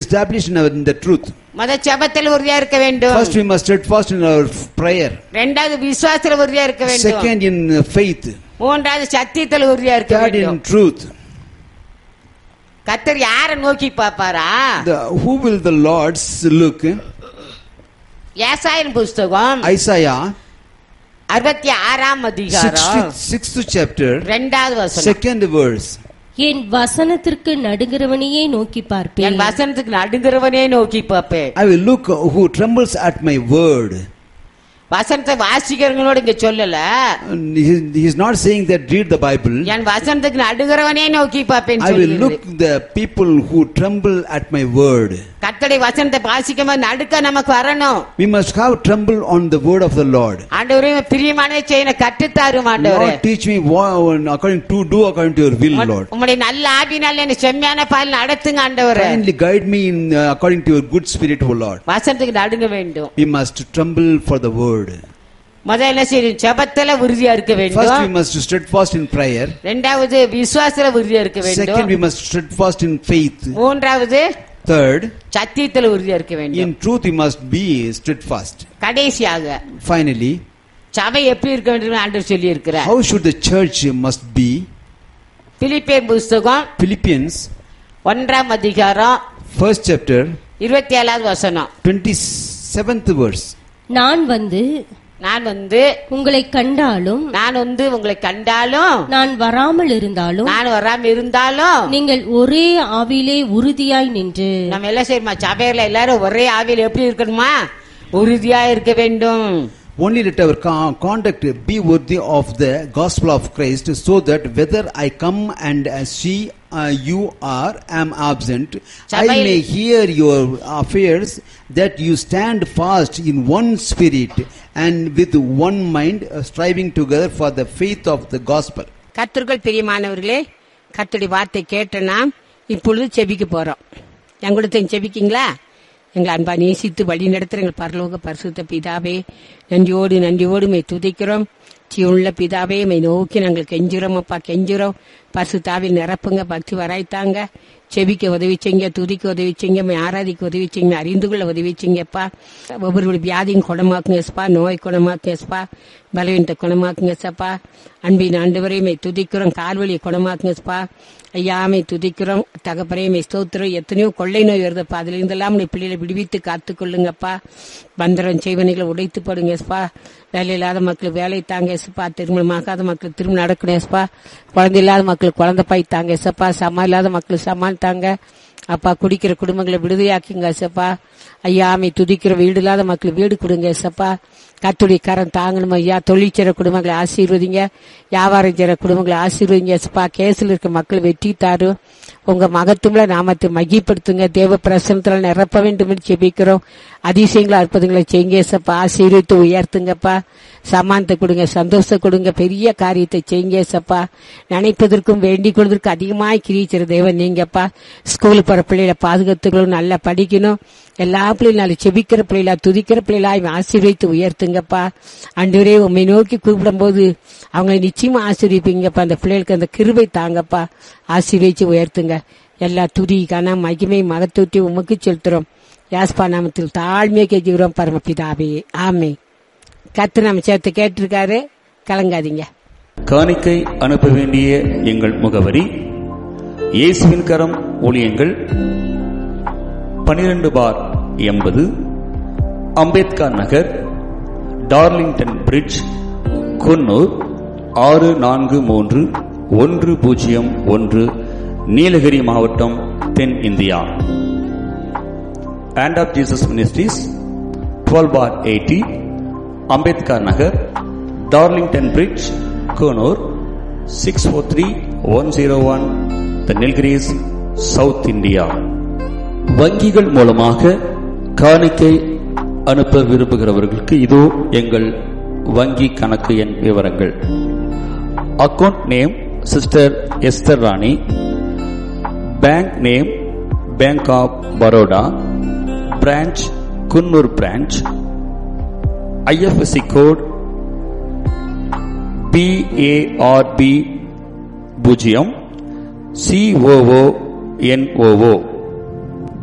established in, our, in the truth. முத செபத்தில் உறுதியா இருக்க வேண்டும் First, we must steadfast in our prayer. ரெண்டாவது விசுவாசத்துல உறுதியா இருக்க வேண்டும் Second, in uh, faith. மூன்றாவது சத்தியத்தில் உறுதியா இருக்க Third, வேண்டும் in truth. கத்தர் யார நோக்கி பாப்பாரா The, who will the Lord look? ஏசாயின் புஸ்தகம் Isaiah, அறுபத்தி ஆறாம் அதிகாரம் 66th chapter, ரெண்டாவது வசனம் second verse. என் வசனத்திற்கு நடுகிறவனையே நோக்கி என் பார்ப்பேன் வசனத்துக்கு நடுங்கிறவனே நோக்கி பார்ப்பேன் I will look who trembles at my word. வசனத்தை வாசிக்கிறவங்களோட இங்க சொல்லல And He, he is not saying that read the Bible. என் வசனத்துக்கு நடுங்கிறவனே நோக்கி பார்ப்பேன் I will look the people who tremble at my word. கத்தடை வசனத்தை வாசிக்கும் போது நடுக்க நமக்கு வரணும் We must have tremble on the word of the Lord. ஆண்டவரே பிரியமான செய்ய கற்றுத்தாரும் ஆண்டவரே Lord, teach me what, according to do according to your will, Lord. உம்முடைய நல்ல ஆவினால் என்ன செம்மையான பால் நடத்துங்க ஆண்டவரே Kindly guide me in uh, according to your good spirit, O Lord. வசனத்துக்கு நடுங்க வேண்டும் We must tremble for the word. முதல்ல என்ன செய்யணும் ஜெபத்துல உறுதியா இருக்க First, we வேண்டும் must steadfast in prayer. ரெண்டாவது விசுவாசத்துல உறுதியா இருக்க Second, we வேண்டும் must steadfast in faith. மூன்றாவது Third, சத்தியத்துல உறுதியா இருக்க வேண்டும் in truth, we must be steadfast. கடைசியாக Finally, சபை எப்படி இருக்க வேண்டும் ஆண்டவர் சொல்லி இருக்கிறார் how should the church must be? பிலிப்பியர் புஸ்தகம் Philippians, ஒன்றாம் அதிகாரம் first chapter, இருபத்தி ஏழாவது வசனம் 27th verse. நான் வந்து நான் வந்து உங்களை கண்டாலும் நான் வந்து உங்களை கண்டாலும் நான் வராமல் இருந்தாலும் நான் வராம இருந்தாலும் நீங்கள் ஒரே ஆவிலே உறுதியாய் நின்று நம்ம எல்லாம் சரிம்மா சபையில எல்லாரும் ஒரே ஆவியில் எப்படி இருக்கணுமா உறுதியா இருக்க வேண்டும் Only let our co- conduct be worthy of the gospel of Christ, so that whether I come and as she, uh, you are, am absent, I சபையில் may hear your affairs, that you stand fast in one spirit and with one mind, uh, striving together for the faith of the gospel. கத்திற்குள் பிரியமானவர்களே கத்துடைய வார்த்தை கேட்ட நாம் இப்பொழுது செபிக்க போறோம் எங்களுக்கு செபிக்கீங்களா எங்களை அன்பா நேசித்து வழி நடத்துற எங்கள் பரலோக பரிசுத்த பிதாவே நன்றியோடு நன்றியோடு மை துதிக்கிறோம் ஜீவனுள்ள பிதாவே மை நோக்கி நாங்கள் கெஞ்சுறோம் அப்பா கெஞ்சுறோம் பரிசுத்தாவில் நிரப்புங்க பக்தி வராய்த்தாங்க செபிக்க உதவி செய்யுங்க துதிக்க உதவி செய்யுங்க மை ஆராதிக்க உதவி செய்யுங்க அறிந்து கொள்ள உதவி செய்யுங்கப்பா ஒவ்வொரு வியாதியும் குணமாக்குங்க எஸ்பா நோய் குணமாக்குங்க எஸ்பா பலவீனத்தை குணமாக்குங்க சப்பா அன்பின் ஆண்டவரை மை துதிக்கிறோம் கால்வழியை குணமாக்குங்க எஸ்பா ஐயாமை துதிக்கிறோம் தகப்பரே மை ஸ்தோத்திரம் எத்தனையோ கொள்ளை நோய் வருதுப்பா அதுல இருந்தெல்லாம் நீ பிள்ளைகளை விடுவித்து காத்துக்கொள்ளுங்கப்பா பந்தரம் செய்வனைகளை உடைத்து போடுங்க எஸ்பா வேலை இல்லாத மக்களுக்கு வேலை தாங்க எஸ்பா திருமணமாகாத மக்களுக்கு திருமணம் நடக்கணும் எஸ்பா குழந்தை இல்லாத மக்களுக்கு குழந்தை பாய் தாங்க எஸ்ப்பா சமா இல்லாத மக்களுக்கு சமான் தாங்க அப்பா குடிக்கிற குடும்பங்களை விடுதலையாக்குங்க எஸ்ப்பா ஐயாமை துதிக்கிற வீடு இல்லாத மக்களுக்கு வீடு கொடுங்க எஸ்ப்பா கத்துடைய கரம் தாங்கணும் ஐயா தொழில் செய்கிற குடும்பங்களை ஆசீர்வதிங்க வியாபாரம் செய்கிற குடும்பங்களை ஆசீர்வதிங்க எஸ்ப்பா கேஸில் இருக்க மக்கள் வெற்றி தாரு உங்க மகத்துவல நாமத்தை மகிப்படுத்துங்க தேவ பிரசனத்துல நிரப்ப வேண்டும் என்று ஜெபிக்கிறோம் அதிசயங்களை அற்புதங்களை செய்யுங்க ஏசப்பா ஆசீர்வித்து உயர்த்துங்கப்பா சமானத்தை கொடுங்க சந்தோஷத்தை கொடுங்க பெரிய காரியத்தை செய்யுங்க ஏசப்பா நினைப்பதற்கும் வேண்டிக் கொள்வதற்கு அதிகமாய் கிரிச்சிற தேவன் நீங்கப்பா ஸ்கூலுக்கு போற பிள்ளைகளை பாதுகாத்துக்கணும் நல்லா படிக்கணும் எல்லா பிள்ளைகளும் நாளை செபிக்கிற பிள்ளைகளா துதிக்கிற பிள்ளைகளா ஆசீர்வித்து உயர்த்துங்கப்பா அன்றுவரே உண்மை நோக்கி கூப்பிடும் போது அவங்களை நிச்சயமா ஆசீர்விப்பீங்கப்பா அந்த பிள்ளைகளுக்கு அந்த கிருபை தாங்கப்பா ஆசீர்வதிச்சு உயர்த்துங்க எல்லா துதி கன மகிமை மகத்துவத்தை உமக்கு செலுத்துறோம் யாஸ்பா நாமத்தில் தாழ்மையை கெஞ்சுகிறோம் பரமபிதாவே ஆமே கத்து நம்ம சேர்த்து கேட்டிருக்காரு கலங்காதீங்க காணிக்கை அனுப்ப வேண்டிய எங்கள் முகவரி இயேசுவின் கரம் ஊழியங்கள் பனிரெண்டு பார் எண்பது அம்பேத்கர் நகர் டார்லிங்டன் பிரிட்ஜ் குன்னூர் ஆறு நான்கு மூன்று ஒன்று பூஜ்ஜியம் ஒன்று நீலகிரி மாவட்டம் தென் India and of Jesus Ministries, 12 bar 80, Ambedkar Nagar, Darlington Bridge, Konur, 643-101, The Nilgiris, South India. வங்கிகள் மூலமாக காணிக்கை அனுப்ப விரும்புகிறவர்களுக்கு இதோ எங்கள் வங்கி கணக்கு எண் விவரங்கள் account name sister Esther Rani bank name bank of Baroda branch Coonoor branch IFSC code B A R B பூஜ்ஜியம் சிஓஓ என்ஓஓ